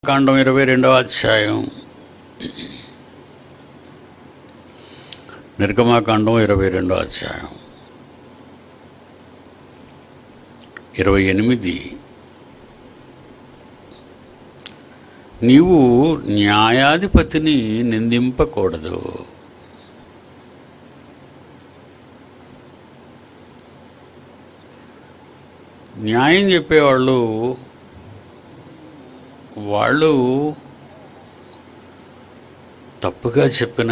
కాండం ఇరవై రెండవ అధ్యాయం నిర్గమాకాండం ఇరవై రెండవ అధ్యాయం ఇరవై ఎనిమిది నీవు న్యాయాధిపతిని నిందింపకూడదు న్యాయం చెప్పేవాళ్ళు వాళ్ళు తప్పుగా చెప్పిన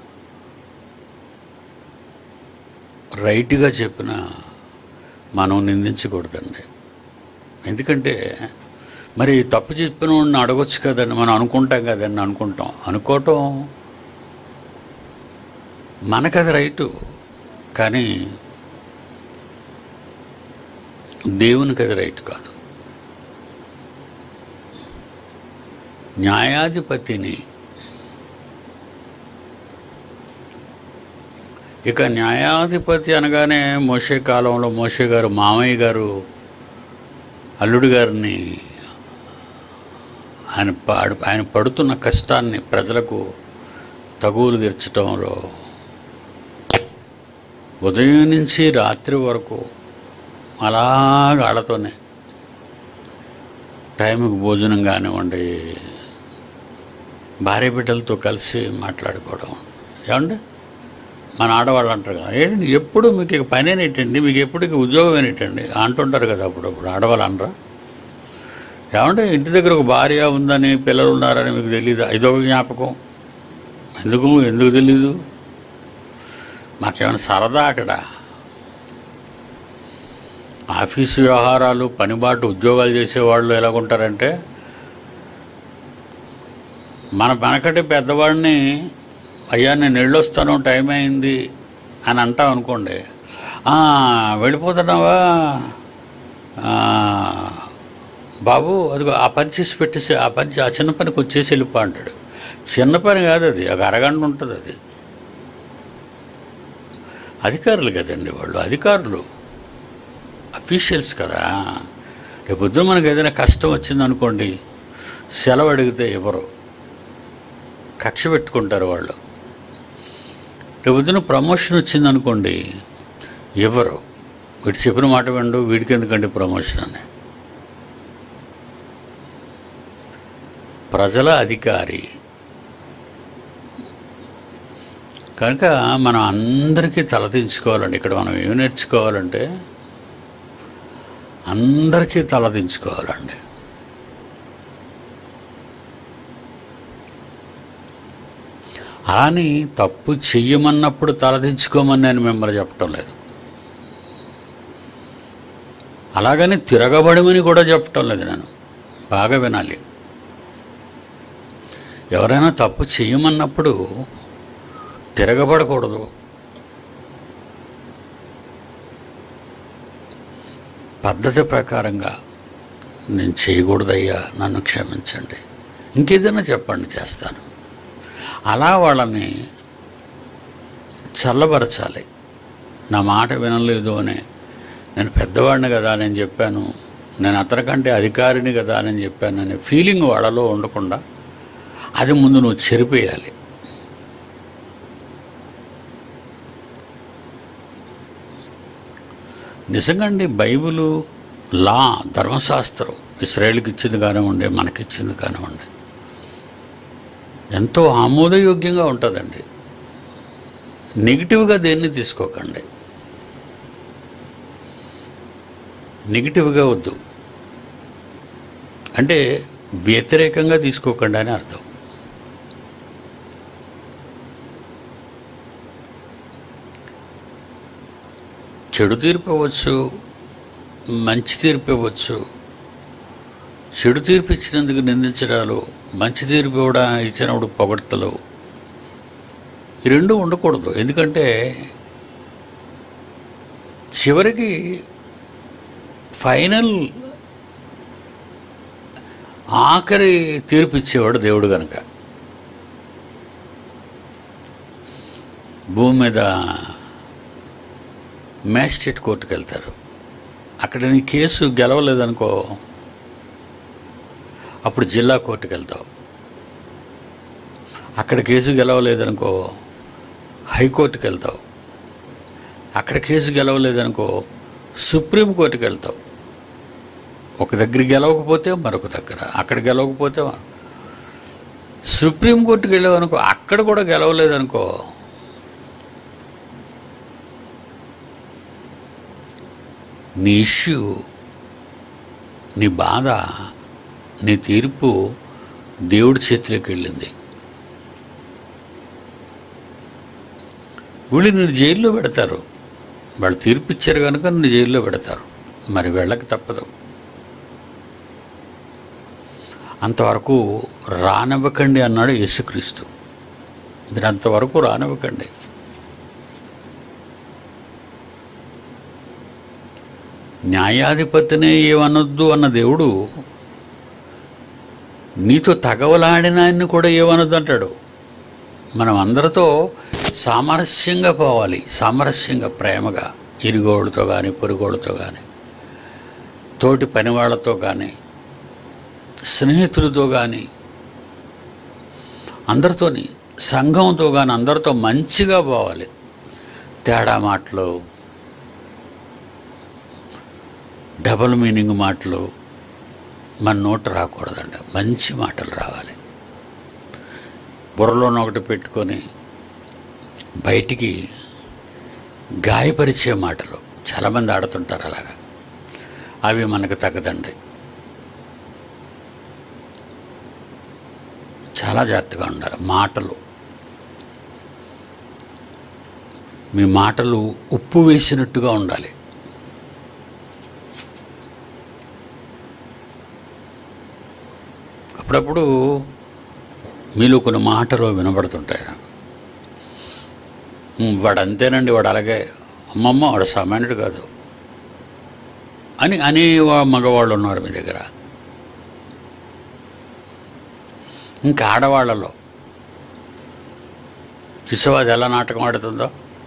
రైట్గా చెప్పిన మనం నిందించకూడదండి ఎందుకంటే మరి తప్పు చెప్పిన వాడిని అడగొచ్చు కదండి మనం అనుకుంటాం కదండి అనుకుంటాం అనుకోవటం మనకది రైటు కానీ దేవునికి అది రైట్ కాదు న్యాయాధిపతిని ఇక న్యాయాధిపతి అనగానే మోషే కాలంలో మోషే గారు మామయ్య గారు అల్లుడు గారిని ఆయన పాడు ఆయన పడుతున్న కష్టాన్ని ప్రజలకు తగులు తీర్చడంలో ఉదయం నుంచి రాత్రి వరకు అలాగ వాళ్ళతోనే టైంకి భోజనం కానివ్వండి భార్య బిడ్డలతో కలిసి మాట్లాడుకోవడం ఏమండి మన ఆడవాళ్ళు అంటారు కదా ఏంటి ఎప్పుడు మీకు ఇక పని ఏంటండి మీకు ఎప్పుడు ఇక ఉద్యోగం ఏంటండి అంటుంటారు కదా అప్పుడప్పుడు ఆడవాళ్ళు అనరా ఏమంటే ఇంటి దగ్గర ఒక భార్య ఉందని పిల్లలు ఉన్నారని మీకు తెలియదు ఇదొక జ్ఞాపకం ఎందుకు ఎందుకు తెలీదు మాకేమైనా సరదా అక్కడ ఆఫీసు వ్యవహారాలు పనిబాటు ఉద్యోగాలు చేసేవాళ్ళు ఎలాగుంటారంటే మన మనకంటే పెద్దవాడిని అయ్యా నేను వెళ్ళొస్తాను టైం అయింది అని అంటాం అనుకోండి "ఆ, వెళ్ళిపోతున్నావా ఆ, బాబు అదిగో ఆ పని చేసి పెట్టేసి ఆ పని చే- ఆ చిన్న పనికి వచ్చేసి వెళ్ళిపో అంటాడు చిన్న పని కాదు అది ఒక అరగంట ఉంటుంది అది అధికారులు కదండి వాళ్ళు అధికారులు అఫీషియల్స్ కదా రేపు పొద్దున మనకు ఏదైనా కష్టం వచ్చింది అనుకోండి సెలవు అడిగితే ఎవరు కక్ష పెట్టుకుంటారు వాళ్ళు రేపు పొద్దున ప్రమోషన్ వచ్చింది అనుకోండి ఎవరు వీడు చెప్పిన మాట విండు వీడికి ఎందుకండి ప్రమోషన్ అని ప్రజల అధికారి కనుక మనం అందరికీ తలదించుకోవాలండి ఇక్కడ మనం ఏం నేర్చుకోవాలంటే అందరికీ తలదించుకోవాలండి అలాని తప్పు చెయ్యమన్నప్పుడు తలదించుకోమని నేను మిమ్మల్ని చెప్పటం లేదు అలాగని తిరగబడమని కూడా చెప్పటం లేదు నేను బాగా వినాలి ఎవరైనా తప్పు చెయ్యమన్నప్పుడు తిరగబడకూడదు పద్ధతి ప్రకారంగా నేను చేయకూడదయ్యా నన్ను క్షమించండి ఇంకేదైనా చెప్పండి చేస్తాను అలా వాళ్ళని చల్లబరచాలి నా మాట వినలేదు అని నేను పెద్దవాడిని కదా నేను చెప్పాను నేను అతనికంటే అధికారిని కదా అని చెప్పాను అనే ఫీలింగ్ వాళ్ళలో ఉండకుండా అది ముందు నువ్వు చెరిపేయాలి నిజంగా అండి బైబిలు లా ధర్మశాస్త్రం ఇస్రాయేల్కి ఇచ్చింది కానివ్వండి మనకిచ్చింది కానివ్వండి ఎంతో ఆమోదయోగ్యంగా ఉంటుందండి నెగిటివ్గా దేన్ని తీసుకోకండి నెగిటివ్గా వద్దు అంటే వ్యతిరేకంగా తీసుకోకండి అని అర్థం చెడు తీర్పు ఇవ్వచ్చు మంచి తీర్పు ఇవ్వచ్చు చెడు తీర్పు ఇచ్చినందుకు నిందించడాలు మంచి తీర్పు ఇవ్వడా ఇచ్చినప్పుడు పొగడ్తలు ఈ రెండు ఉండకూడదు ఎందుకంటే చివరికి ఫైనల్ ఆఖరి తీర్పు ఇచ్చేవాడు దేవుడు కనుక భూమి మీద మ్యాజిస్ట్రేట్ కోర్టుకు వెళ్తారు అక్కడ నీ కేసు గెలవలేదనుకో అప్పుడు జిల్లా కోర్టుకు వెళ్తావు అక్కడ కేసు గెలవలేదనుకో హైకోర్టుకి వెళ్తావు అక్కడ కేసు గెలవలేదనుకో సుప్రీంకోర్టుకి వెళ్తావు ఒక దగ్గర గెలవకపోతే మరొక దగ్గర అక్కడ గెలవకపోతే మరొక- సుప్రీంకోర్టుకి వెళ్ళావనుకో అక్కడ కూడా గెలవలేదనుకో నీ ఇష్యూ నీ బాధ నీ తీర్పు దేవుడి చేతిలోకి వెళ్ళింది వీళ్ళు నిన్ను జైల్లో పెడతారు వాళ్ళు తీర్పు ఇచ్చారు కనుక నిన్ను జైల్లో పెడతారు మరి వెళ్ళక తప్పదు అంతవరకు రానివ్వకండి అన్నాడు యేసుక్రీస్తు మీరు అంతవరకు రానివ్వకండి న్యాయాధిపతినే ఏమనొద్దు అన్న దేవుడు నీతో తగవలాడిన ఆయన్ని కూడా ఏమనొద్దు అంటాడు మనం అందరితో సామరస్యంగా పోవాలి సామరస్యంగా ప్రేమగా ఇరుగోళ్ళతో కానీ పొరుగోళ్ళతో కానీ తోటి పనివాళ్ళతో కానీ స్నేహితులతో కానీ అందరితోని సంఘంతో కానీ అందరితో మంచిగా పోవాలి తేడా మాటలు డబుల్ మీనింగ్ మాటలు మన నోట రాకూడదండి మంచి మాటలు రావాలి బుర్రలోన ఒకటి పెట్టుకొని బయటికి గాయపరిచే మాటలు చాలామంది ఆడుతుంటారు అలాగా అవి మనకు తగ్గదండి చాలా జాగ్రత్తగా ఉండాలి మాటలు మీ మాటలు ఉప్పు వేసినట్టుగా ఉండాలి అప్పుడప్పుడు మీలో కొన్ని మాటలు వినబడుతుంటాయి నాకు "ఉమ్, వాడు అంతేనండి వాడు అలాగే అమ్మమ్మ వాడు సామాన్యుడు కాదు అని అనే వా- మగవాళ్ళు ఉన్నారు మీ దగ్గర ఇంకా ఆడవాళ్ళలో చూసావా అది ఎలా నాటకం ఆడుతుందో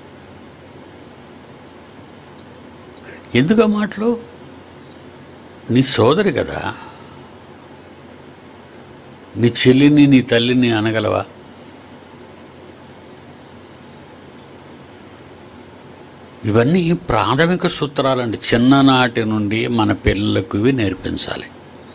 ఎందుకు ఆ మాటలు నీ సోదరి కదా నీ చెల్లిని నీ తల్లిని అనగలవా ఇవన్నీ ప్రాథమిక సూత్రాలండి చిన్ననాటి నుండి మన పిల్లలకు ఇవి నేర్పించాలి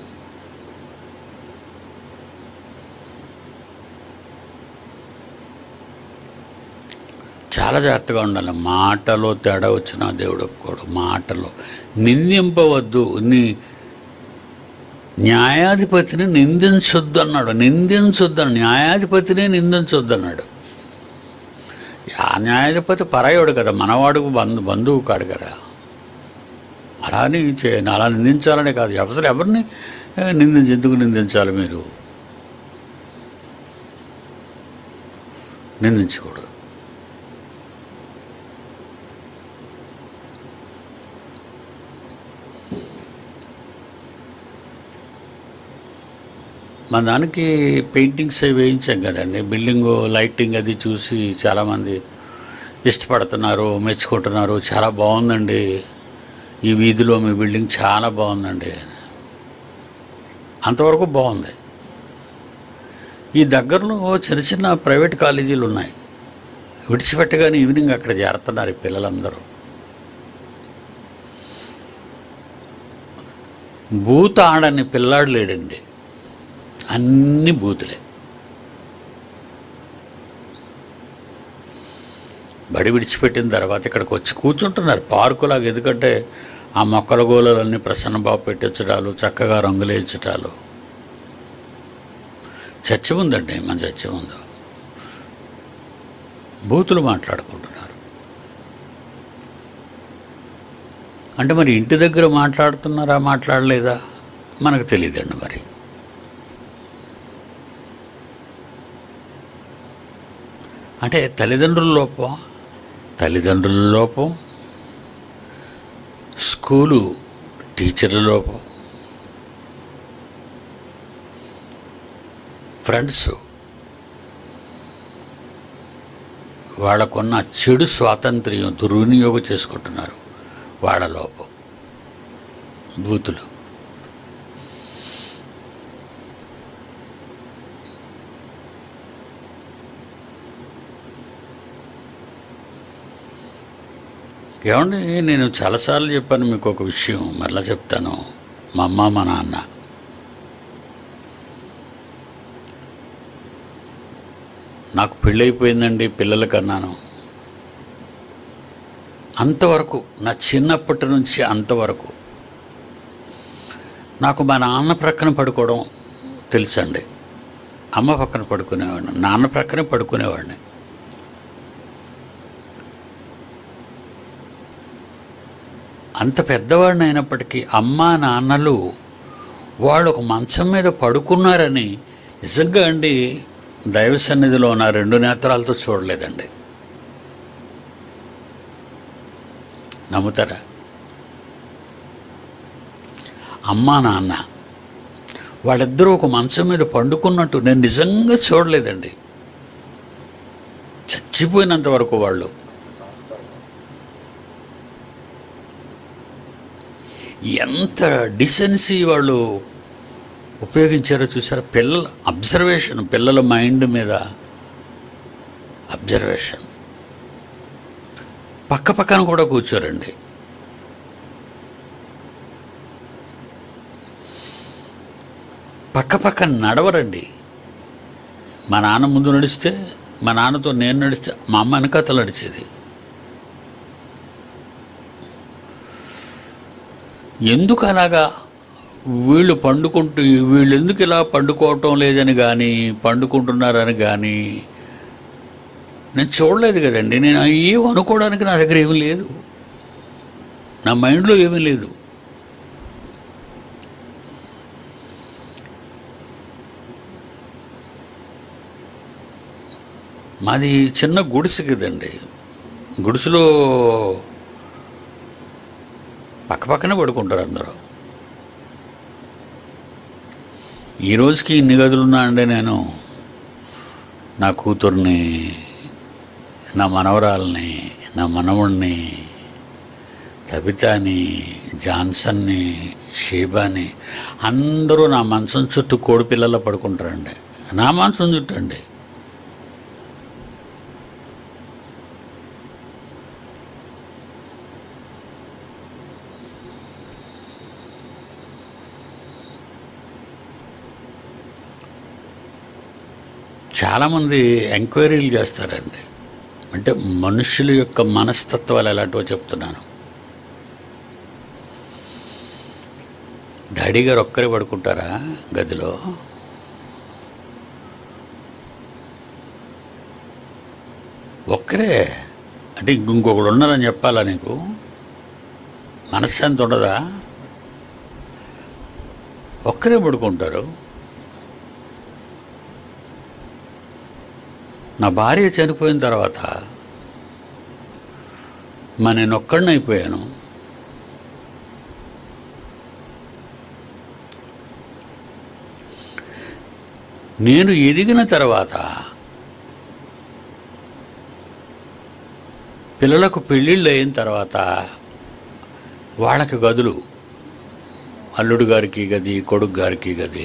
చాలా జాగ్రత్తగా ఉండాలి మాటలో తేడా వచ్చినా దేవుడు ఒప్పుకోడు మాటలో నిందింపవద్దు నీ న్యాయాధిపతిని నిందించొద్దు అన్నాడు నిందించొద్దు అన్నాడు న్యాయాధిపతిని నిందించొద్దు అన్నాడు ఆ న్యాయాధిపతి పరాయోడు కదా మనవాడుకు బంధు బంధువు కాడు కదా అలా అని చే అలా నిందించాలనే కాదు అసలు ఎవరిని ఏ, నిందించి ఎందుకు నిందించాలి మీరు నిందించకూడదు మన దానికి పెయింటింగ్స్ అవి వేయించాం కదండి బిల్డింగ్ లైటింగ్ అది చూసి చాలామంది ఇష్టపడుతున్నారు మెచ్చుకుంటున్నారు చాలా బాగుందండి ఈ వీధిలో మీ బిల్డింగ్ చాలా బాగుందండి అంతవరకు బాగుంది ఈ దగ్గరలో చిన్న చిన్న ప్రైవేట్ కాలేజీలు ఉన్నాయి విడిచిపెట్టగానే ఈవినింగ్ అక్కడ చేరుతున్నారు ఈ పిల్లలందరూ బూత ఆడని పిల్లాడు లేడండి అన్ని బూతులే బడి విడిచిపెట్టిన తర్వాత ఇక్కడికి వచ్చి కూర్చుంటున్నారు పార్కులాగా ఎందుకంటే ఆ మొక్కల గోళలన్నీ ప్రసన్నబాబు పెట్టించడాలు చక్కగా రంగులు వేయించడాలు చర్చ ఉందండి మన చర్చ ఉందో బూతులు మాట్లాడుకుంటున్నారు అంటే మరి ఇంటి దగ్గర మాట్లాడుతున్నారా మాట్లాడలేదా మనకు తెలియదండి మరి అంటే తల్లిదండ్రుల లోపం తల్లిదండ్రుల లోపం స్కూలు టీచర్ల లోపం ఫ్రెండ్స్ వాళ్ళకున్న చెడు స్వాతంత్ర్యం దుర్వినియోగం చేసుకుంటున్నారు వాళ్ళ లోపం బూతులు ఏమండి నేను చాలాసార్లు చెప్పాను మీకు ఒక విషయం మరలా చెప్తాను మా అమ్మ మా నాన్న నాకు పెళ్ళైపోయిందండి పిల్లల కన్నాను అంతవరకు నా చిన్నప్పటి నుంచి అంతవరకు నాకు మా నాన్న ప్రక్కన పడుకోవడం తెలుసండి అమ్మ పక్కన పడుకునేవాడిని నాన్న ప్రక్కనే పడుకునేవాడిని అంత పెద్దవాడిని అయినప్పటికీ అమ్మ నాన్నలు వాళ్ళు ఒక మంచం మీద పడుకున్నారని నిజంగా అండి దైవ సన్నిధిలో నా రెండు నేత్రాలతో చూడలేదండి నమ్ముతారా అమ్మా నాన్న వాళ్ళిద్దరూ ఒక మంచం మీద పండుకున్నట్టు నేను నిజంగా చూడలేదండి చచ్చిపోయినంత వరకు వాళ్ళు ఎంత డిసెన్సీ వాళ్ళు ఉపయోగించారో చూసారా పిల్లల అబ్జర్వేషన్ పిల్లల మైండ్ మీద అబ్జర్వేషన్ పక్క పక్కన కూడా కూర్చోరండి పక్క పక్కన నడవరండి మా నాన్న ముందు నడిస్తే మా నాన్నతో నేను నడిస్తే మా అమ్మ వెనకాతలు నడిచేది ఎందుకు అలాగా వీళ్ళు పండుకుంటూ వీళ్ళు ఎందుకు ఇలా పండుకోవటం లేదని కానీ పండుకుంటున్నారని కానీ నేను చూడలేదు కదండి నేను ఏం అనుకోవడానికి నా దగ్గర ఏమీ లేదు నా మైండ్లో ఏమీ లేదు మాది చిన్న గుడిసె కదండి గుడిసెలో పక్క పక్కనే పడుకుంటారు అందరూ ఈ రోజుకి ఇన్ని గదులున్నా అండి నేను నా కూతుర్ని నా మనవరాల్ని నా మనవుణ్ణి తబితాని జాన్సన్ని షీబాని అందరూ నా మంచం చుట్టూ కోడి పిల్లల్లో పడుకుంటారండి నా మంచం చుట్టూ అండి చాలామంది ఎంక్వైరీలు చేస్తారండి అంటే మనుషుల యొక్క మనస్తత్వాలు ఎలాంటివో చెప్తున్నాను డాడీ గారు ఒక్కరే పడుకుంటారా గదిలో ఒక్కరే అంటే ఇంక- ఇంకొకడు ఉన్నారని చెప్పాలా నీకు మనశ్శాంతి ఉండదా ఒక్కరే పడుకుంటారు నా భార్య చనిపోయిన తర్వాత మా నేను ఒక్కడిని అయిపోయాను నేను ఎదిగిన తర్వాత పిల్లలకు పెళ్ళిళ్ళు అయిన తర్వాత వాళ్ళకి గదులు అల్లుడు గారికి గది కొడుకు గారికి గది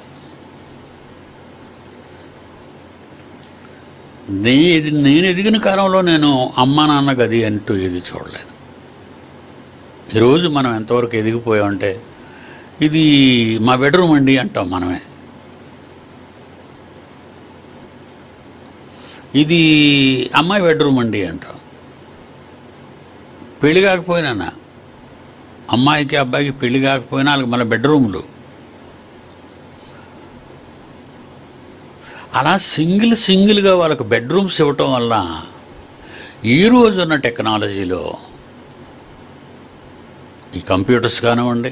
నే ఇది నేను ఎదిగిన కాలంలో నేను అమ్మ నాన్న గది అంటూ ఏది చూడలేదు ఈరోజు మనం ఎంతవరకు ఎదిగిపోయామంటే ఇది మా బెడ్రూమ్ అండి అంటాం మనమే ఇది అమ్మాయి బెడ్రూమ్ అండి అంటాం పెళ్ళి కాకపోయినా అమ్మాయికి అబ్బాయికి పెళ్ళి కాకపోయినా వాళ్ళకి మన బెడ్రూమ్లు అలా సింగిల్ సింగిల్గా వాళ్ళకి బెడ్రూమ్స్ ఇవ్వటం వల్ల ఈ రోజున్న టెక్నాలజీలో ఈ కంప్యూటర్స్ కానివ్వండి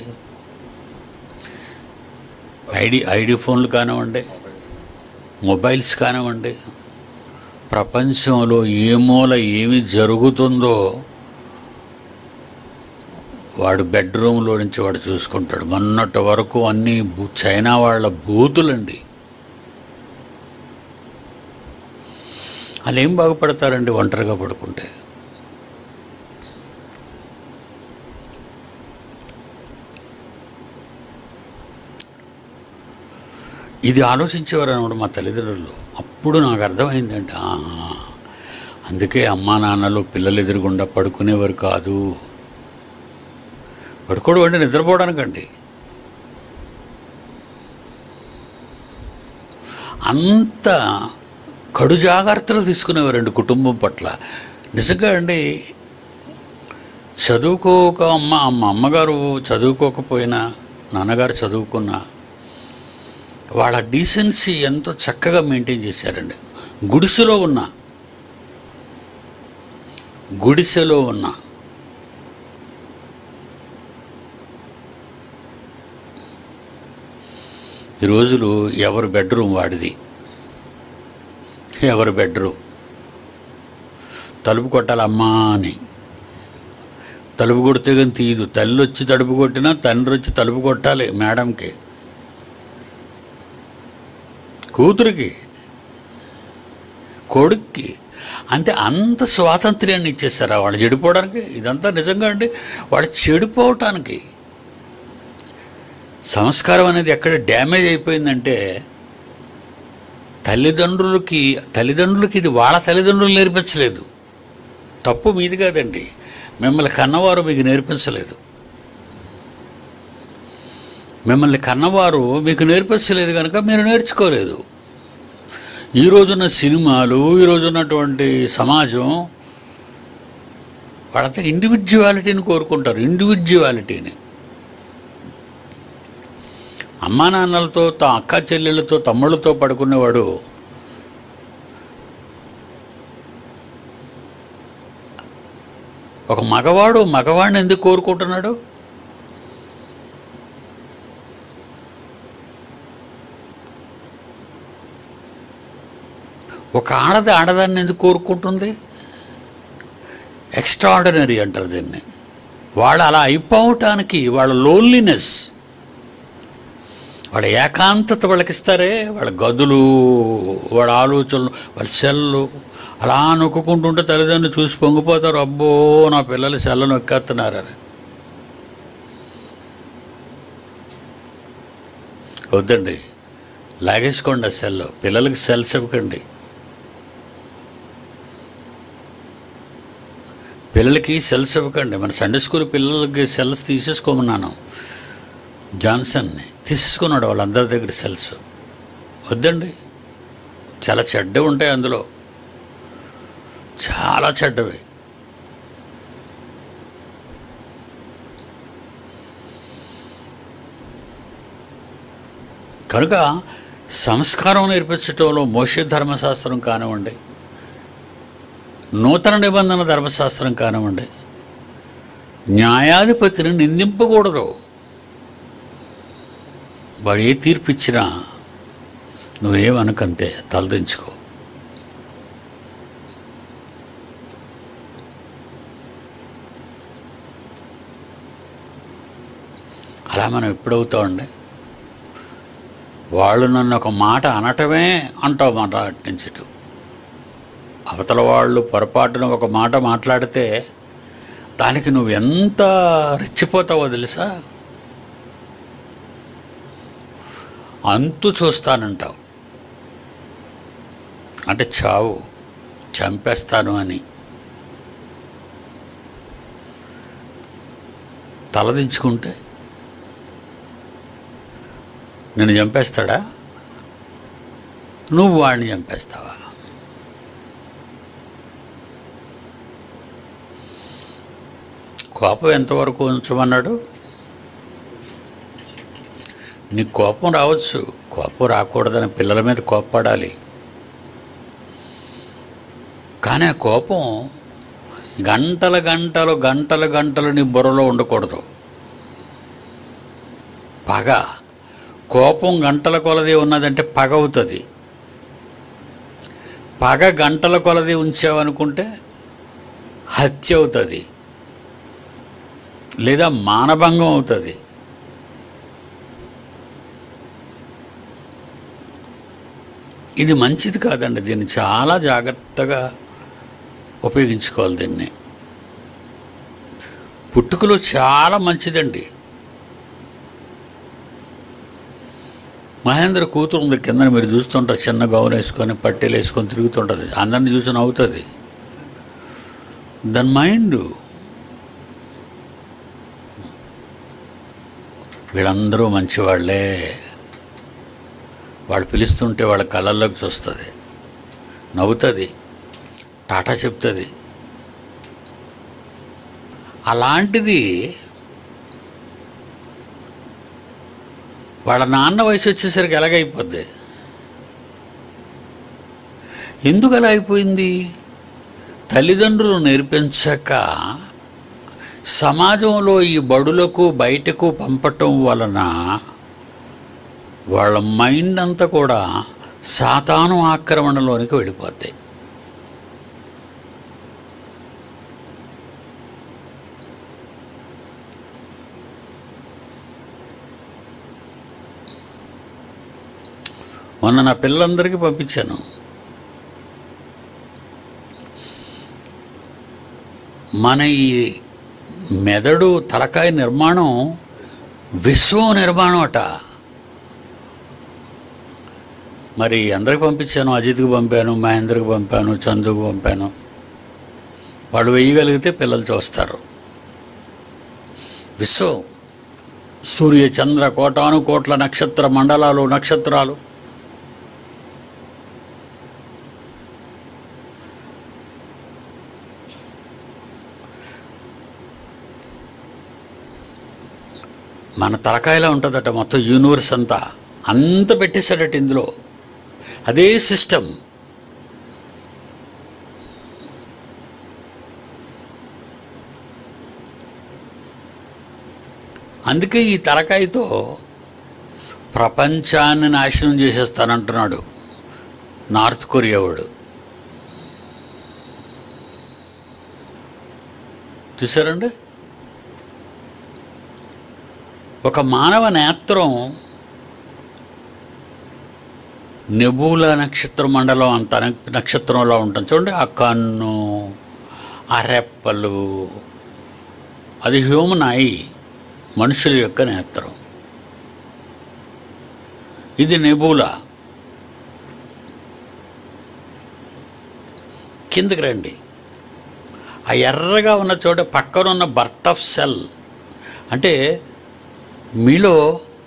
ఐడి ఐడి ఫోన్లు కానివ్వండి మొబైల్స్ కానివ్వండి ప్రపంచంలో ఏ మూల ఏమి జరుగుతుందో వాడు బెడ్రూమ్లో నుంచి వాడు చూసుకుంటాడు మొన్నటి వరకు అన్నీ బూ- చైనా వాళ్ళ బూతులండి వాళ్ళు ఏం బాగుపడతారండి ఒంటరిగా పడుకుంటే ఇది ఆలోచించేవారు అనమాట మా తల్లిదండ్రులు అప్పుడు నాకు అర్థమైందండి ఆహా, అందుకే అమ్మా నాన్నలు పిల్లలు ఎదురుగుండా పడుకునేవారు కాదు పడుకోవడం అంటే నిద్రపోవడానికండి అంత కడు జాగ్రత్తలు తీసుకునేవారండి కుటుంబం పట్ల నిజంగా అండి చదువుకోక అమ్మ అమ్మ అమ్మగారు చదువుకోకపోయినా నాన్నగారు చదువుకున్నా వాళ్ళ డీసెన్సీ ఎంతో చక్కగా మెయింటైన్ చేశారండి గుడిసెలో ఉన్న గుడిసెలో ఉన్న ఈ రోజులు ఎవరి బెడ్రూమ్ వాడిది ఎవరి బెడ్రూమ్ తలుపు కొట్టాలి అమ్మా అని తలుపు కొడితే కానీ తీయదు తల్లి వచ్చి తలుపు కొట్టినా తండ్రి వచ్చి తలుపు కొట్టాలి మేడంకి కూతురికి కొడుక్కి అంటే అంత స్వాతంత్ర్యాన్ని ఇచ్చేసారా వాళ్ళు చెడిపోవడానికి ఇదంతా నిజంగా అండి వాళ్ళు చెడిపోవటానికి సంస్కారం అనేది ఎక్కడ డ్యామేజ్ అయిపోయిందంటే తల్లిదండ్రులకి తల్లిదండ్రులకి ఇది వాళ్ళ తల్లిదండ్రులు నేర్పించలేదు తప్పు మీది కాదండి మిమ్మల్ని కన్నవారు మీకు నేర్పించలేదు మిమ్మల్ని కన్నవారు మీకు నేర్పించలేదు కనుక మీరు నేర్చుకోలేదు ఈ రోజున్న సినిమాలు ఈ రోజున్నటువంటి సమాజం వాళ్ళంతా ఇండివిజువాలిటీని కోరుకుంటారు ఇండివిజువాలిటీని అమ్మా నాన్నలతో తా అక్క చెల్లెళ్ళతో తమ్ముళ్ళతో పడుకునేవాడు ఒక మగవాడు మగవాడిని ఎందుకు కోరుకుంటున్నాడు ఒక ఆడది ఆడదాన్ని ఎందుకు కోరుకుంటుంది ఎక్స్ట్రాడినరీ అంటారు దీన్ని వాళ్ళు అలా అయిపోవటానికి వాళ్ళ లోన్లీనెస్ వాళ్ళ ఏకాంతత వాళ్ళకి ఇస్తారే వాళ్ళ గదులు వాళ్ళ ఆలోచనలు వాళ్ళ సెల్లు అలా నొక్కుంటుంటే తల్లిదండ్రులు చూసి పొంగిపోతారు అబ్బో నా పిల్లలు సెల్లు నొక్కేస్తున్నారని వద్దండి లాగేసుకోండి ఆ సెల్ పిల్లలకి సెల్స్ ఇవ్వకండి పిల్లలకి సెల్స్ ఇవ్వకండి మన సండే స్కూల్ పిల్లలకి సెల్స్ తీసేసుకోమన్నాను జాన్సన్ని తీసేసుకున్నాడు వాళ్ళందరి దగ్గర సెల్స్ వద్దండి చాలా చెడ్డవి ఉంటాయి అందులో చాలా చెడ్డవి కనుక సంస్కారం నేర్పించటంలో మోషే ధర్మశాస్త్రం కానివ్వండి నూతన నిబంధన ధర్మశాస్త్రం కానివ్వండి న్యాయాధిపతిని నిందింపకూడదు వాడు ఏ తీర్పు ఇచ్చినా నువ్వేమనకంతే తలదించుకో అలా మనం ఎప్పుడవుతామండి వాళ్ళు నన్ను ఒక మాట అనటమే అంటావు మాట అటు నుంచి ఇటు అవతల వాళ్ళు పొరపాటున ఒక మాట మాట్లాడితే దానికి నువ్వు ఎంత రెచ్చిపోతావో తెలుసా అంతు చూస్తానంటావు అంటే చావు చంపేస్తాను అని తలదించుకుంటే నిన్ను చంపేస్తాడా నువ్వు వాడిని చంపేస్తావా కోపం ఎంతవరకు ఉంచమన్నాడు నీకు కోపం రావచ్చు కోపం రాకూడదని పిల్లల మీద కోప్పడాలి కానీ ఆ కోపం గంటల గంటలు గంటలు గంటలు నీ బుర్రలో ఉండకూడదు పగ కోపం గంటల కొలది ఉన్నదంటే పగ అవుతుంది పగ గంటల కొలది ఉంచావనుకుంటే హత్య అవుతుంది లేదా మానభంగం అవుతుంది ఇది మంచిది కాదండి దీన్ని చాలా జాగ్రత్తగా ఉపయోగించుకోవాలి దీన్ని పుట్టుకలో చాలా మంచిదండి మహేంద్ర కూతురు ఉంది కింద మీరు చూస్తుంటారు చిన్న గౌన్ వేసుకొని పట్టెలు వేసుకొని తిరుగుతుంటుంది అందరిని చూసి నవ్వుతుంది దాని మైండ్ వీళ్ళందరూ మంచివాళ్లే వాళ్ళు పిలుస్తుంటే వాళ్ళ కళ్ళల్లోకి చూస్తుంది నవ్వుతుంది టాటా చెప్తుంది అలాంటిది వాళ్ళ నాన్న వయసు వచ్చేసరికి ఎలాగైపోద్ది ఎందుకు అలా అయిపోయింది తల్లిదండ్రులు నేర్పించక సమాజంలో ఈ బడులకు బయటకు పంపటం వలన వాళ్ళ మైండ్ అంతా కూడా సాతాను ఆక్రమణలోనికి వెళ్ళిపోతాయి మొన్న నా పిల్లలందరికీ పంపించాను మన ఈ మెదడు తలకాయ నిర్మాణం విశ్వం నిర్మాణం అట మరి అందరికి పంపించాను అజిత్కి పంపాను మహేంద్రకి పంపాను చందుకు పంపాను వాళ్ళు వేయగలిగితే పిల్లలు చూస్తారు విశ్వం సూర్య చంద్ర కోటాను కోట్ల నక్షత్ర మండలాలు నక్షత్రాలు మన తలకాయలా ఉంటుందట మొత్తం యూనివర్స్ అంతా అంత పెట్టేశాడట ఇందులో అదే సిస్టమ్ అందుకే ఈ తలకాయతో ప్రపంచాన్ని నాశనం చేసేస్తానంటున్నాడు నార్త్ కొరియా వాడు చూసారండి ఒక మానవ నేత్రం నెబూల నక్షత్ర మండలం అంత నక్- నక్షత్రంలో ఉంటుంది చూడండి ఆ కన్ను ఆ రెప్పలు అది హ్యూమన్ ఐ మనుషుల యొక్క నేత్రం ఇది నెబూలా కిందకి రండి ఆ ఎర్రగా ఉన్న చోట పక్కన ఉన్న బర్త్ ఆఫ్ సెల్ అంటే మీలో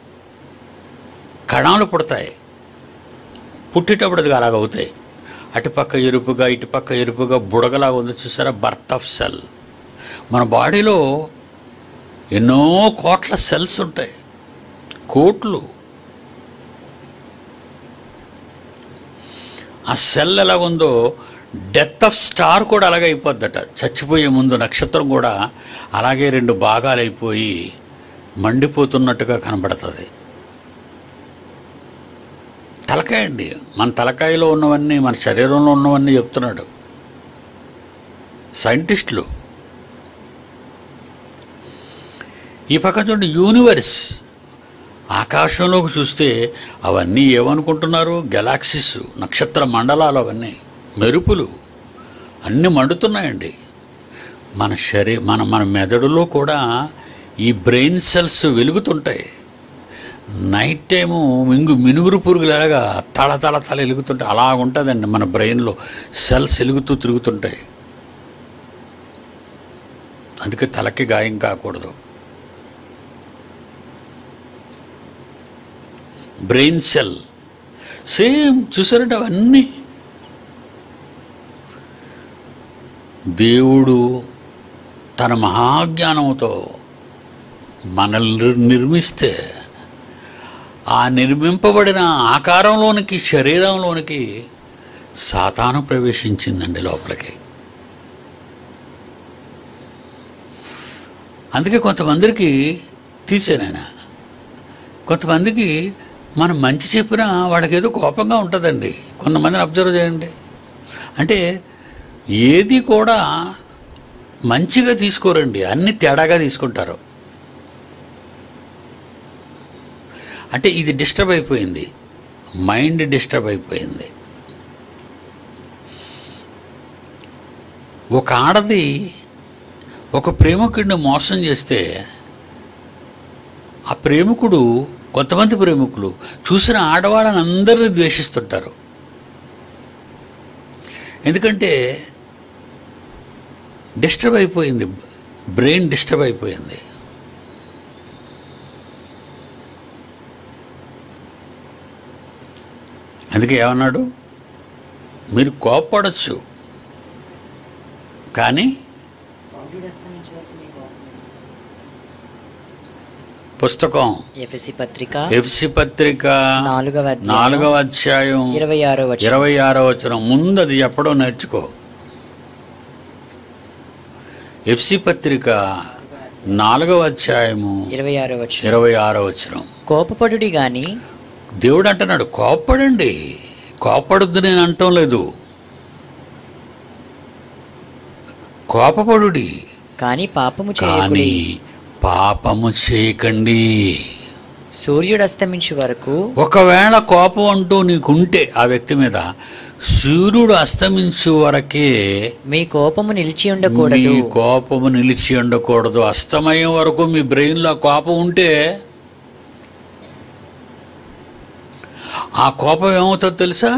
కణాలు పుడతాయి పుట్టేటప్పుడు అది అలాగ అవుతాయి అటుపక్క ఎరుపుగా ఇటుపక్క ఎరుపుగా బుడగలాగా ఉంది చూసారా బర్త్ ఆఫ్ సెల్ మన బాడీలో ఎన్నో కోట్ల సెల్స్ ఉంటాయి కోట్లు ఆ సెల్ ఎలా ఉందో డెత్ ఆఫ్ స్టార్ కూడా అలాగే అయిపోద్దట చచ్చిపోయే ముందు నక్షత్రం కూడా అలాగే రెండు భాగాలు అయిపోయి మండిపోతున్నట్టుగా కనబడుతుంది తలకాయ అండి మన తలకాయలో ఉన్నవన్నీ మన శరీరంలో ఉన్నవన్నీ చెప్తున్నాడు సైంటిస్టులు ఈ పక్క చూడండి యూనివర్స్ ఆకాశంలోకి చూస్తే అవన్నీ ఏమనుకుంటున్నారు గెలాక్సీస్ నక్షత్ర మండలాలు అవన్నీ మెరుపులు అన్నీ మండుతున్నాయండి మన శరీ మన మన మెదడులో కూడా ఈ బ్రెయిన్ సెల్స్ వెలుగుతుంటాయి నైట్ టైము మింగు మినుగురు పురుగులాగా తల తల తల వెలుగుతుంటాయి అలా ఉంటుందండి మన బ్రెయిన్లో సెల్స్ వెలుగుతూ తిరుగుతుంటాయి అందుకే తలకి గాయం కాకూడదు బ్రెయిన్ సెల్ సేమ్ చూసారంటే అవన్నీ దేవుడు తన మహాజ్ఞానంతో మనల్ని నిర్- నిర్మిస్తే ఆ నిర్మింపబడిన ఆకారంలోనికి శరీరంలోనికి సాతాను ప్రవేశించిందండి లోపలికి అందుకే కొంతమందికి తీసానైనా కొంతమందికి మనం మంచి చెప్పినా వాళ్ళకి ఏదో కోపంగా ఉంటుందండి కొంతమందిని అబ్జర్వ్ చేయండి అంటే ఏది కూడా మంచిగా తీసుకోరండి అన్ని తేడాగా తీసుకుంటారు అంటే ఇది డిస్టర్బ్ అయిపోయింది మైండ్ డిస్టర్బ్ అయిపోయింది ఒక ఆడది ఒక ప్రేమికుడిని మోసం చేస్తే ఆ ప్రేమికుడు కొంతమంది ప్రేమికులు చూసిన ఆడవాళ్ళని అందరినీ ద్వేషిస్తుంటారు ఎందుకంటే డిస్టర్బ్ అయిపోయింది బ్రెయిన్ డిస్టర్బ్ అయిపోయింది అందుకే ఏమన్నాడు మీరు కోప్పడచ్చు కానీ పుస్తకం ఎఫ్ఎసి పత్రిక ఎఫ్సి పత్రిక నాలుగవ అధ్యాయం నాలుగవ అధ్యాయం ఇరవై ఆరో వచనం ఇరవై ఆరో వచనం ముందు అది చెప్పడం నేర్చుకో ఎఫ్సి పత్రిక నాలుగవ అధ్యాయము ఇరవై ఆరో వచనం ఇరవై ఆరో వచనం కోపపడుడి గాని దేవుడు అంటున్నాడు కోప్పడండి కోప్పడొద్దు నేను అంటం లేదు కోపపడుడి కానీ పాపము కానీ చేయకుడి పాపము చేయకండి సూర్యుడు అస్తమించు వరకు ఒకవేళ కోపం అంటూ నీకుంటే ఆ వ్యక్తి మీద సూర్యుడు అస్తమించు వరకే మీ కోపము నిలిచి ఉండకూడదు మీ కోపము నిలిచి ఉండకూడదు అస్తమయం వరకు మీ బ్రెయిన్లో కోపం ఉంటే ఆ కోపం ఏమవుతుందో తెలుసా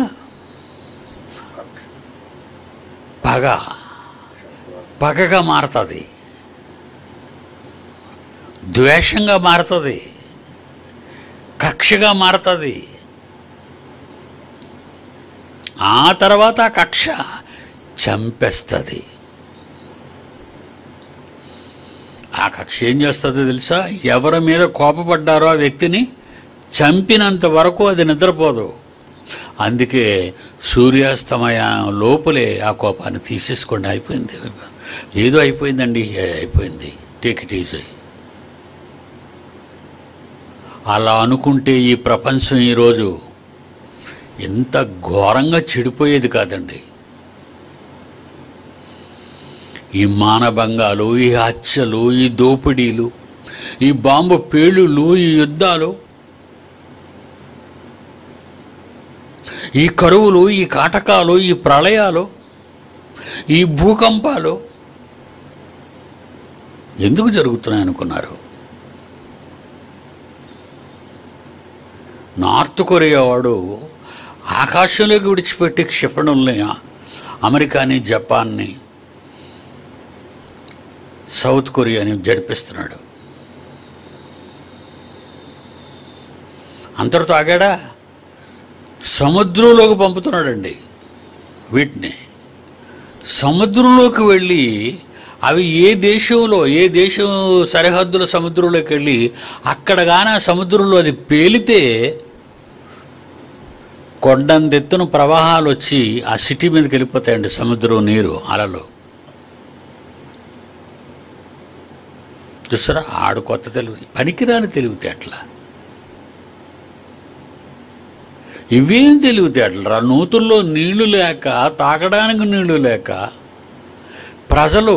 పగ పగగా మారుతుంది ద్వేషంగా మారుతుంది కక్షగా మారుతుంది ఆ తర్వాత ఆ కక్ష చంపేస్తుంది ఆ కక్ష ఏం చేస్తుందో తెలుసా ఎవరి మీద కోపపడ్డారో ఆ వ్యక్తిని చంపినంత వరకు అది నిద్రపోదు అందుకే సూర్యాస్తమయ లోపలే ఆ కోపాన్ని తీసేసుకోండి అయిపోయింది ఏదో అయిపోయిందండి ఏ, అయిపోయింది టేక్ ఇట్ ఈజీ అలా అనుకుంటే ఈ ప్రపంచం ఈరోజు ఎంత ఘోరంగా చెడిపోయేది కాదండి ఈ మానభంగాలు ఈ హత్యలు ఈ దోపిడీలు ఈ బాంబు పేలుళ్ళు ఈ యుద్ధాలు ఈ కరువులు ఈ కాటకాలు ఈ ప్రళయాలు ఈ భూకంపాలు ఎందుకు జరుగుతున్నాయి అనుకున్నారు నార్త్ కొరియా వాడు ఆకాశంలోకి విడిచిపెట్టి క్షిపణుల్ని అమెరికాని జపాన్ని సౌత్ కొరియాని జడిపిస్తున్నాడు అంతటితో ఆగాడా సముద్రంలోకి పంపుతున్నాడండి వీటిని సముద్రంలోకి వెళ్ళి అవి ఏ దేశంలో ఏ దేశం సరిహద్దుల సముద్రంలోకి వెళ్ళి అక్కడ కానీ ఆ సముద్రంలో అది పేలితే కొండంతెత్తున ప్రవాహాలు వచ్చి ఆ సిటీ మీదకి వెళ్ళిపోతాయండి సముద్రం నీరు అలలు చూసారా ఆడు కొత్త తెలివి పనికిరాని తెలివితేటల ఇవేం తెలివితేటలు రా నూతుల్లో నీళ్లు లేక తాగడానికి నీళ్లు లేక ప్రజలు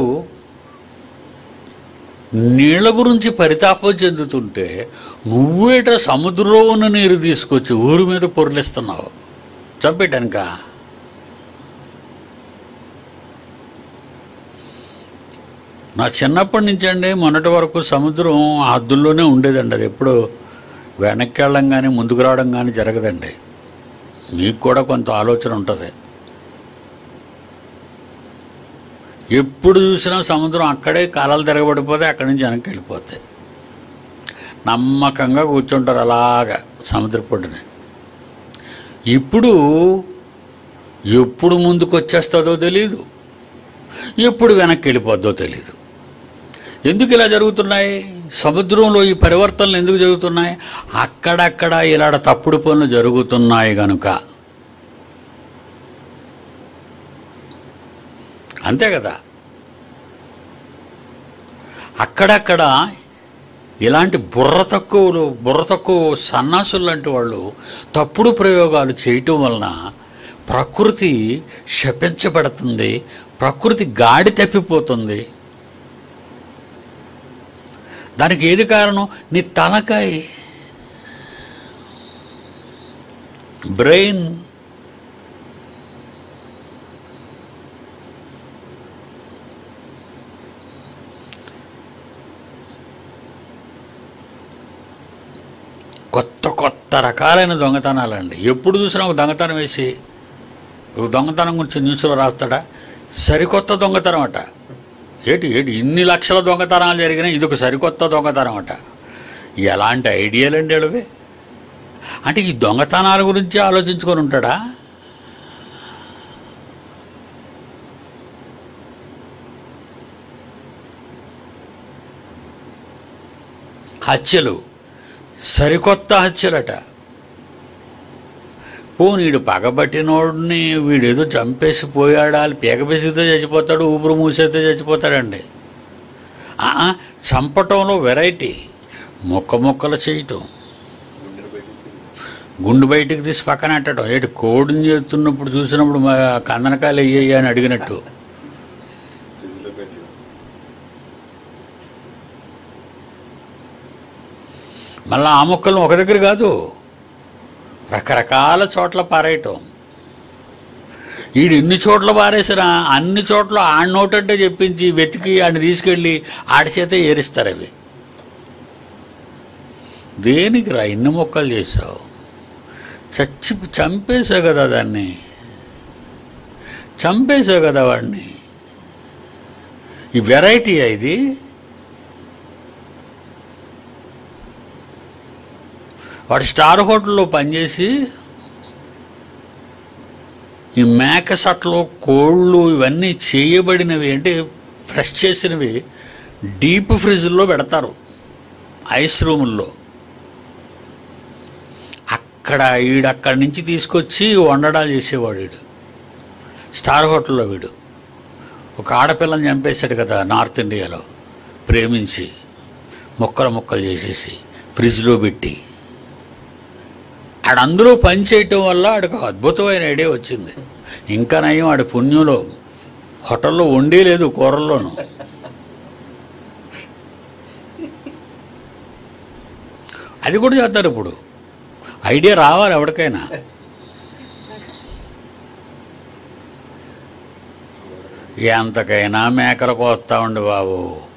నీళ్ల గురించి పరితాపం చెందుతుంటే నువ్వేట సముద్రంలో ఉన్న నీరు తీసుకొచ్చి ఊరి మీద పొరలిస్తున్నావు చంపేటానిక నా చిన్నప్పటి నుంచి అండి మొన్నటి వరకు సముద్రం ఆ హద్దుల్లోనే ఉండేదండి అది ఎప్పుడు వెనక్కి వెళ్ళడం కానీ ముందుకు రావడం కానీ జరగదండి మీకు కూడా కొంత ఆలోచన ఉంటుంది ఎప్పుడు చూసినా సముద్రం అక్కడే కాలాలు తిరగబడిపోతే అక్కడి నుంచి వెనక్కి వెళ్ళిపోతాయి నమ్మకంగా కూర్చుంటారు అలాగా సముద్ర పొడ్డుని ఇప్పుడు ఎప్పుడు ముందుకు వచ్చేస్తుందో తెలియదు ఎప్పుడు వెనక్కి వెళ్ళిపోద్దో తెలియదు ఎందుకు ఇలా జరుగుతున్నాయి సముద్రంలో ఈ పరివర్తనలు ఎందుకు జరుగుతున్నాయి అక్కడక్కడ ఇలాడ తప్పుడు పనులు జరుగుతున్నాయి కనుక అంతే కదా అక్కడక్కడ ఇలాంటి బుర్ర తక్కువలు బుర్ర తక్కువ సన్నాసులు లాంటి వాళ్ళు తప్పుడు ప్రయోగాలు చేయటం వలన ప్రకృతి శపించబడుతుంది ప్రకృతి గాడి తప్పిపోతుంది దానికి ఏది కారణం నీ తలకాయ బ్రెయిన్ కొత్త కొత్త రకాలైన దొంగతనాలండి ఎప్పుడు చూసినా ఒక దొంగతనం వేసి ఒక దొంగతనం గురించి న్యూస్లో రాస్తాడా సరికొత్త దొంగతనం అట ఏటి ఏటి ఇన్ని లక్షల దొంగతనాలు జరిగినాయి ఇది ఒక సరికొత్త దొంగతనం అట ఎలాంటి ఐడియాలండి వీళ్ళవి అంటే ఈ దొంగతనాల గురించి ఆలోచించుకొని ఉంటాడా హత్యలు సరికొత్త హత్యలట పోనీడు పగబట్టినోడిని వీడేదో చంపేసి పోయాడా పీక పిసిగితే చచ్చిపోతాడు ఊపిరి మూసేస్తే చచ్చిపోతాడండి ఆ, ఆ, చంపటంలో వెరైటీ మొక్క మొక్కలు చేయటం గుండు బయటికి తీసి పక్కన పెట్టడం ఏటి కోడిని చేస్తున్నప్పుడు చూసినప్పుడు మా కందనకాయలు అయ్యాయి అని అడిగినట్టు మళ్ళీ ఆ మొక్కలను ఒక దగ్గర కాదు రకరకాల చోట్ల పారేయటం ఈడు ఎన్ని చోట్ల పారేసినా అన్ని చోట్ల ఆడి నోటంటే చెప్పించి వెతికి ఆడిని తీసుకెళ్ళి ఆడి చేత ఏరిస్తారు అవి దేనికి రా ఇన్ని మొక్కలు చేసావు చచ్చి చంపేశావు కదా దాన్ని చంపేశావు కదా వాడిని ఈ వెరైటీయా ఇది వాడు స్టార్ హోటల్లో పనిచేసి ఈ మేక సట్లు కోళ్ళు ఇవన్నీ చేయబడినవి అంటే ఫ్రెష్ చేసినవి డీప్ ఫ్రిడ్జ్లో పెడతారు ఐస్ రూముల్లో అక్కడ వీడు అక్కడి నుంచి తీసుకొచ్చి వండడాలు చేసేవాడు వీడు స్టార్ హోటల్లో వీడు ఒక ఆడపిల్లని చంపేశాడు కదా నార్త్ ఇండియాలో ప్రేమించి మొక్కలు మొక్కలు చేసేసి ఫ్రిడ్జ్లో పెట్టి ఆడ అందులో పని చేయటం వల్ల ఆడికి ఒక అద్భుతమైన ఐడియా వచ్చింది ఇంకా నయం ఆడి పుణ్యంలో హోటల్లో వండే లేదు కూరల్లోనూ అది కూడా చేస్తారు ఇప్పుడు ఐడియా రావాలి ఎవరికైనా ఎంతకైనా మేకలు కోస్తా ఉండి బాబు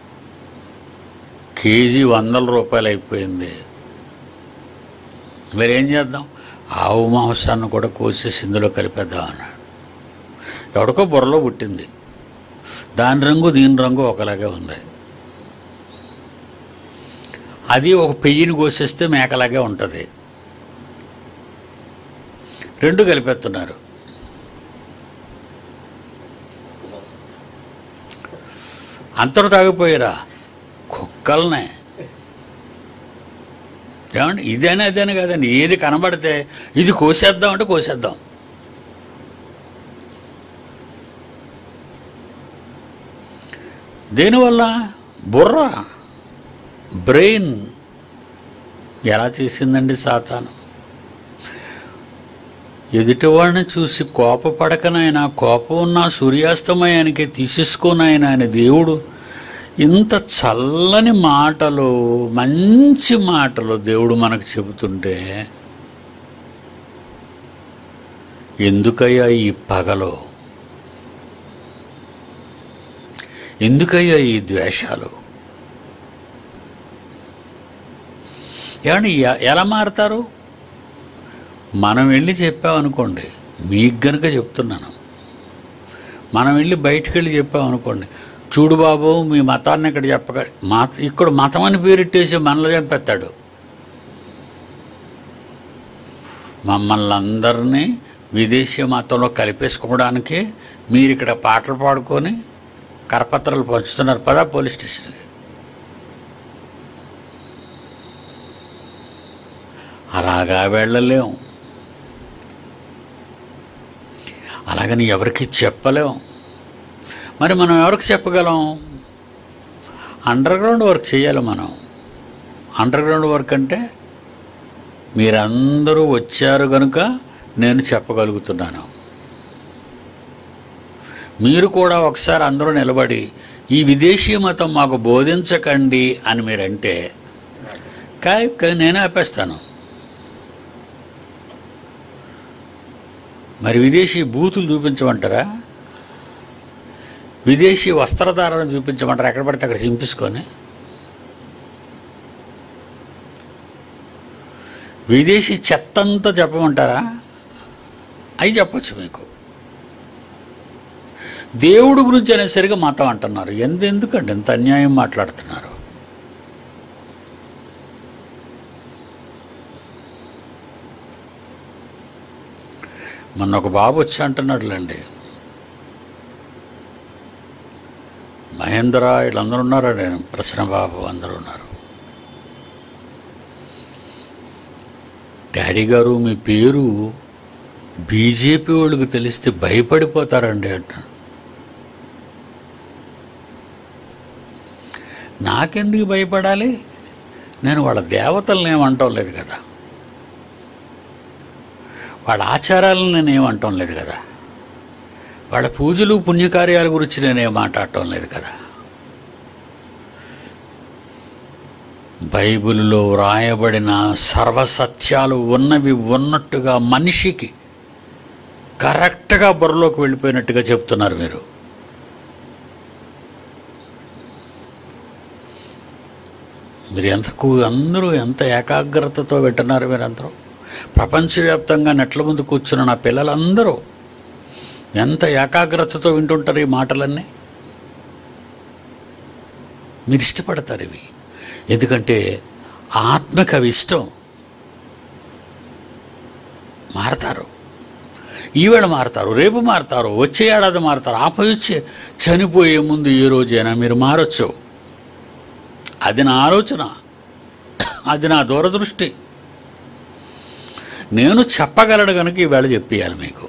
కేజీ వందల రూపాయలు అయిపోయింది మరి ఏం చేద్దాం ఆవు మాంసాన్ని కూడా కోసేసి ఇందులో కలిపేద్దాం అన్నాడు ఎవడికో బుర్రలో పుట్టింది దాని రంగు దీని రంగు ఒకలాగే ఉంది అది ఒక పెయ్యిని కోసేస్తే మేకలాగే ఉంటుంది రెండు కలిపేస్తున్నారు అంతరు తాగిపోయారా కుక్కలనే ఏమండి ఇదేనా అదేనా కదండి ఏది కనబడితే ఇది కోసేద్దాం అంటే కోసేద్దాం దేనివల్ల బుర్ర బ్రెయిన్ ఎలా చేసిందండి సాతాను ఎదుటివాడిని చూసి కోపపడకనైనా కోపం ఉన్న సూర్యాస్తమయానికి తీసేసుకోనైనా అని దేవుడు ఇంత చల్లని మాటలు మంచి మాటలు దేవుడు మనకు చెబుతుంటే ఎందుకయ్యా ఈ పగలు ఎందుకయ్యా ఈ ద్వేషాలు ఏమండి ఎ- ఎలా మారతారు మనం వెళ్ళి చెప్పామనుకోండి మీకు గనుక చెప్తున్నాను మనం వెళ్ళి బయటికి వెళ్ళి చెప్పామనుకోండి చూడు బాబు మీ మతాన్ని ఇక్కడ చెప్పక మత ఇక్కడ మతం అని పేరెట్టేసి మనలో చంపేస్తాడు మమ్మల్ని అందరినీ విదేశీ మతంలో కలిపేసుకోవడానికి మీరు ఇక్కడ పాటలు పాడుకొని కరపత్రాలు పంచుతున్నారు పదా పోలీస్ స్టేషన్కి అలాగా వెళ్ళలేం అలాగని ఎవరికి చెప్పలేం మరి మనం ఎవరికి చెప్పగలం అండర్ గ్రౌండ్ వర్క్ చేయాలి మనం అండర్ గ్రౌండ్ వర్క్ అంటే మీరందరూ వచ్చారు కనుక నేను చెప్పగలుగుతున్నాను మీరు కూడా ఒకసారి అందరూ నిలబడి ఈ విదేశీ మతం మాకు బోధించకండి అని మీరంటే కాయ్ కాయ్ నేనే ఆపేస్తాను మరి విదేశీ బూతులు చూపించమంటారా విదేశీ వస్త్రధారణ చూపించమంటారా ఎక్కడ పడితే అక్కడ చింపించుకొని విదేశీ చెత్తంతా చెప్పమంటారా అవి చెప్పొచ్చు మీకు దేవుడు గురించి అనేసరిగా మతం అంటున్నారు ఎంత ఎందుకండి ఎంత అన్యాయం మాట్లాడుతున్నారు మొన్న ఒక బాబు వచ్చి అంటున్నాడులేండి మహేంద్ర వీళ్ళందరూ ఉన్నారండి ప్రసన్న బాబు అందరూ ఉన్నారు డాడీ గారు మీ పేరు బీజేపీ వాళ్ళకి తెలిస్తే భయపడిపోతారండి అంటాడు నాకెందుకు భయపడాలి నేను వాళ్ళ దేవతలను ఏమంటాం లేదు కదా వాళ్ళ ఆచారాలను నేను ఏమంటాం లేదు కదా వాళ్ళ పూజలు పుణ్యకార్యాల గురించి నేనేం మాట్లాడటం లేదు కదా బైబిల్లో వ్రాయబడిన సర్వసత్యాలు ఉన్నవి ఉన్నట్టుగా మనిషికి కరెక్ట్గా బుర్రలోకి వెళ్ళిపోయినట్టుగా చెప్తున్నారు మీరు మీరు ఎంతకు అందరూ ఎంత ఏకాగ్రతతో వింటున్నారు మీరందరూ ప్రపంచవ్యాప్తంగా నెట్ల ముందు కూర్చున్న నా పిల్లలందరూ ఎంత ఏకాగ్రతతో వింటుంటారు ఈ మాటలన్నీ మీరు ఇష్టపడతారు ఇవి ఎందుకంటే ఆత్మకు అవి ఇష్టం మారతారు ఈవేళ మారతారు రేపు మారతారు వచ్చే ఏడాది మారతారు ఆపై వచ్చి చనిపోయే ముందు ఏ రోజైనా మీరు మారొచ్చు అది నా ఆలోచన అది నా దూరదృష్టి నేను చెప్పగలడు కనుక ఈవేళ చెప్పేయాలి మీకు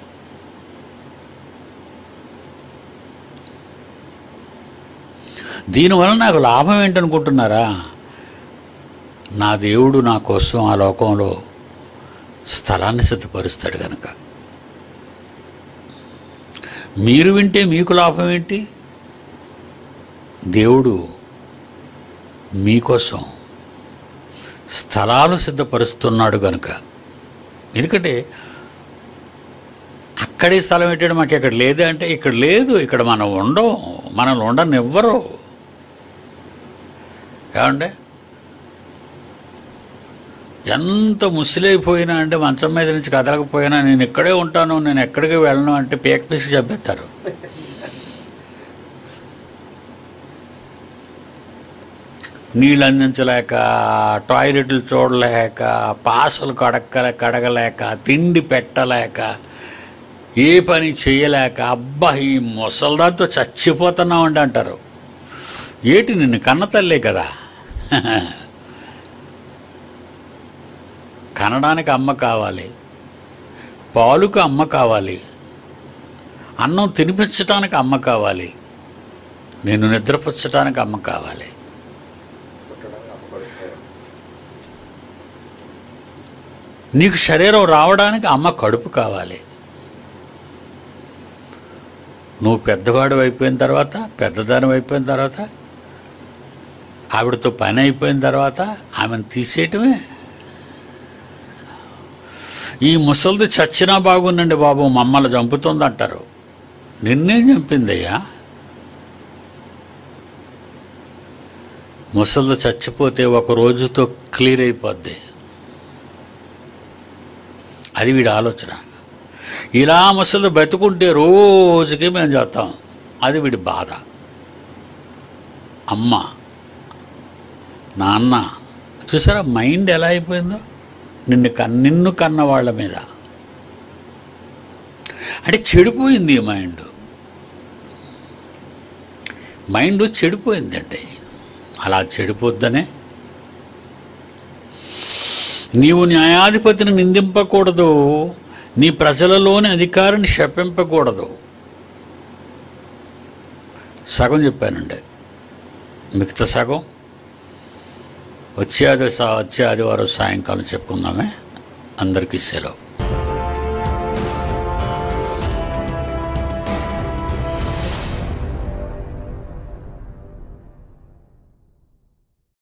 దీనివల్ల నాకు లాభం ఏంటనుకుంటున్నారా నా దేవుడు నా కోసం ఆ లోకంలో స్థలాన్ని సిద్ధపరుస్తాడు కనుక మీరు వింటే మీకు లాభం ఏంటి దేవుడు మీకోసం స్థలాలు సిద్ధపరుస్తున్నాడు కనుక ఎందుకంటే అక్కడే స్థలం పెట్టాడు మాకు ఇక్కడ లేదే అంటే ఇక్కడ లేదు ఇక్కడ మనం ఉండం మనల్ని ఉండనివ్వరు ఏమంటే ఎంత ముసిలైపోయినా అంటే మంచం మీద నుంచి కదలకపోయినా నేను ఇక్కడే ఉంటాను నేను ఎక్కడికి వెళ్ళను అంటే పేక పిసికి చెప్పేస్తారు నీళ్ళు అందించలేక టాయిలెట్లు చూడలేక పాసలు కడక్కలే కడగలేక తిండి పెట్టలేక ఏ పని చేయలేక అబ్బా ఈ ముసల్దాంతో చచ్చిపోతున్నామండి అంటారు ఏటి నిన్ను కన్న తల్లే కదా కనడానికి అమ్మ కావాలి పాలుకు అమ్మ కావాలి అన్నం తినిపించడానికి అమ్మ కావాలి నేను నిద్రపుచ్చటానికి అమ్మ కావాలి నీకు శరీరం రావడానికి అమ్మ కడుపు కావాలి నువ్వు పెద్దవాడు అయిపోయిన తర్వాత పెద్దదానం అయిపోయిన తర్వాత ఆవిడతో పని అయిపోయిన తర్వాత ఆమెను తీసేయటమే ఈ ముసలిది చచ్చినా బాగుందండి బాబు మమ్మల్ని చంపుతుంది అంటారు నిన్నేం చంపిందయ్యా ముసలిది చచ్చిపోతే ఒక రోజుతో క్లియర్ అయిపోద్ది అది వీడి ఆలోచన ఇలా ముసలి బతుకుంటే రోజుకి మేము చేస్తాం అది వీడి బాధ అమ్మ నాన్న చూసారా మైండ్ ఎలా అయిపోయిందో నిన్ను కన్ నిన్ను కన్న వాళ్ళ మీద అంటే చెడిపోయింది ఈ మైండ్ మైండ్ చెడిపోయిందండి అలా చెడిపోద్దనే నీవు న్యాయాధిపతిని నిందింపకూడదు నీ ప్రజలలోని అధికారిని శపింపకూడదు సగం చెప్పానండి మిగతా సగం వచ్చే ఆది వచ్చే ఆదివారం సాయంకాలం చెప్పుకుందామే అందరికీ సెలవు